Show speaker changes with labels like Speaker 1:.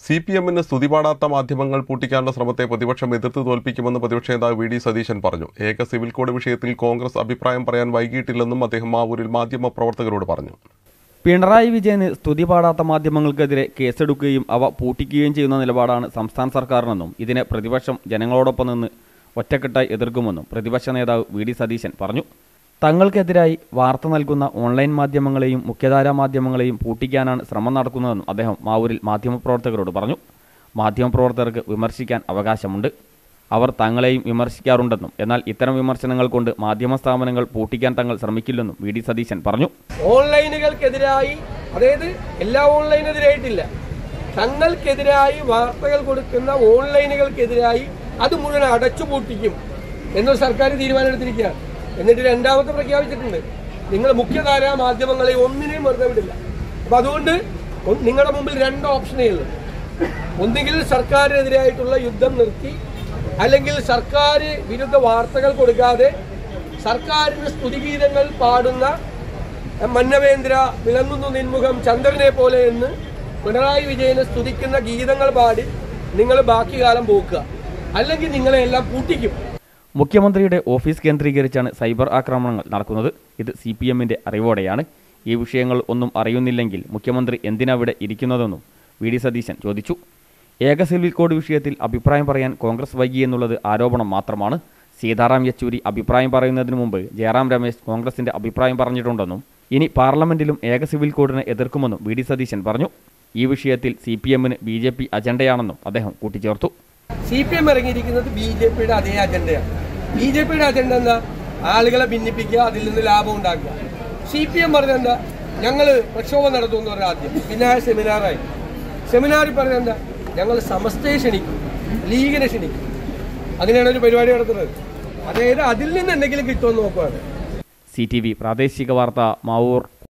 Speaker 1: C P എമ്മിന് സ്തുതിപാടാത്ത മാധ്യമങ്ങൾ പൂട്ടിക്കാനുള്ള ശ്രമത്തെ പ്രതിപക്ഷം എതിർത്ത് തോൽപ്പിക്കുമെന്ന് പ്രതിപക്ഷ നേതാവ് വി ഡി സതീശൻ പറഞ്ഞു ഏക സിവിൽ കോഡ് വിഷയത്തിൽ കോൺഗ്രസ് അഭിപ്രായം പറയാൻ വൈകിട്ടില്ലെന്നും അദ്ദേഹം മാവൂരിൽ മാധ്യമപ്രവർത്തകരോട് പറഞ്ഞു
Speaker 2: പിണറായി വിജയന് സ്തുതി പാടാത്ത മാധ്യമങ്ങൾക്കെതിരെ കേസെടുക്കുകയും അവ പൂട്ടിക്കുകയും ചെയ്യുന്ന നിലപാടാണ് സംസ്ഥാന സർക്കാരിനെന്നും ഇതിനെ പ്രതിപക്ഷം ജനങ്ങളോടൊപ്പം നിന്ന് ഒറ്റക്കെട്ടായി എതിർക്കുമെന്നും പ്രതിപക്ഷ നേതാവ് വി ഡി സതീശൻ പറഞ്ഞു തങ്ങൾക്കെതിരായി വാർത്ത നൽകുന്ന ഓൺലൈൻ മാധ്യമങ്ങളെയും മുഖ്യധാരാ മാധ്യമങ്ങളെയും പൂട്ടിക്കാനാണ് ശ്രമം നടക്കുന്നതെന്നും അദ്ദേഹം മാവൂരിൽ മാധ്യമപ്രവർത്തകരോട് പറഞ്ഞു മാധ്യമപ്രവർത്തകർക്ക് വിമർശിക്കാൻ അവകാശമുണ്ട് അവർ തങ്ങളെയും വിമർശിക്കാറുണ്ടെന്നും എന്നാൽ ഇത്തരം വിമർശനങ്ങൾ കൊണ്ട് മാധ്യമ സ്ഥാപനങ്ങൾ പൂട്ടിക്കാൻ തങ്ങൾ ശ്രമിക്കില്ലെന്നും വി ഡി സതീശൻ പറഞ്ഞു
Speaker 3: ഓൺലൈനുകൾക്കെതിരായി അതായത് എല്ലാ ഓൺലൈനെതിരായിട്ടില്ല തങ്ങൾക്കെതിരായി വാർത്തകൾ കൊടുക്കുന്ന ഓൺലൈനുകൾക്കെതിരായി അത് മുഴുവൻ അടച്ചുപൂട്ടിക്കും എന്നൊരു സർക്കാർ തീരുമാനമെടുത്തിരിക്കുകയാണ് എന്നിട്ട് രണ്ടാമത്തെ പ്രഖ്യാപിച്ചിട്ടുണ്ട് നിങ്ങൾ മുഖ്യധാരാ മാധ്യമങ്ങളെ ഒന്നിനെയും വെറുതെ വിടില്ല അപ്പൊ അതുകൊണ്ട് ഒ- നിങ്ങളുടെ മുമ്പിൽ രണ്ട് ഓപ്ഷനേ ഉള്ളൂ ഒന്നുകിൽ സർക്കാരിനെതിരായിട്ടുള്ള യുദ്ധം നിർത്തി അല്ലെങ്കിൽ സർക്കാർ വിരുദ്ധ വാർത്തകൾ കൊടുക്കാതെ സർക്കാരിന് സ്തുതിഗീതങ്ങൾ പാടുന്ന മന്നവേന്ദ്ര വിളങ്ങുന്നു നിൻമുഖം ചന്ദ്രനെ പോലെ എന്ന് പിണറായി വിജയനെ സ്തുതിക്കുന്ന ഗീതങ്ങൾ പാടി നിങ്ങൾ ബാക്കി കാലം പോക്കുക അല്ലെങ്കിൽ നിങ്ങളെ എല്ലാം പൂട്ടിക്കും
Speaker 2: മുഖ്യമന്ത്രിയുടെ ഓഫീസ് കേന്ദ്രീകരിച്ചാണ് സൈബർ ആക്രമണങ്ങൾ നടക്കുന്നത് ഇത് സി പി എമ്മിൻ്റെ അറിവോടെയാണ് ഈ വിഷയങ്ങൾ ഒന്നും അറിയുന്നില്ലെങ്കിൽ മുഖ്യമന്ത്രി എന്തിനവിടെ ഇരിക്കുന്നതെന്നും വി ഡി സതീശൻ ചോദിച്ചു ഏക സിവിൽ കോഡ് വിഷയത്തിൽ അഭിപ്രായം പറയാൻ കോൺഗ്രസ് വൈകിയെന്നുള്ളത് ആരോപണം മാത്രമാണ് സീതാറാം യെച്ചൂരി അഭിപ്രായം പറയുന്നതിന് മുമ്പ് ജയറാം രമേശ് കോൺഗ്രസിന്റെ അഭിപ്രായം പറഞ്ഞിട്ടുണ്ടെന്നും ഇനി പാർലമെന്റിലും ഏക സിവിൽ കോഡിനെ എതിർക്കുമെന്നും വി ഡി സതീശൻ പറഞ്ഞു ഈ വിഷയത്തിൽ സി പി എമ്മിന് ബി ജെ പി അജണ്ടയാണെന്നും അദ്ദേഹം കൂട്ടിച്ചേർത്തു
Speaker 3: സി പി എം ഇറങ്ങിയിരിക്കുന്നത് ബി ജെ പിയുടെ അതേ അജണ്ടയാണ് ബി ജെ പിയുടെ അജണ്ട എന്താ ആളുകളെ ഭിന്നിപ്പിക്കുക അതിൽ നിന്ന് ലാഭം ഉണ്ടാക്കുക സി പി എം പറഞ്ഞ എന്താ ഞങ്ങൾ പ്രക്ഷോഭം നടത്തുമെന്ന് പറഞ്ഞ ആദ്യം പിന്നെ ആ സെമിനാറായി സെമിനാറിൽ പറഞ്ഞ എന്താ ഞങ്ങൾ സമസ്തയെ ക്ഷണിക്കും ലീഗിനെ ക്ഷണിക്കും അങ്ങനെയാണ് ഒരു പരിപാടി നടത്തുന്നത് അതായത് അതിൽ നിന്ന് എന്തെങ്കിലും കിട്ടുമെന്ന് നോക്കുകയാണ്
Speaker 2: സി ടി വി പ്രാദേശിക വാർത്ത മാവൂർ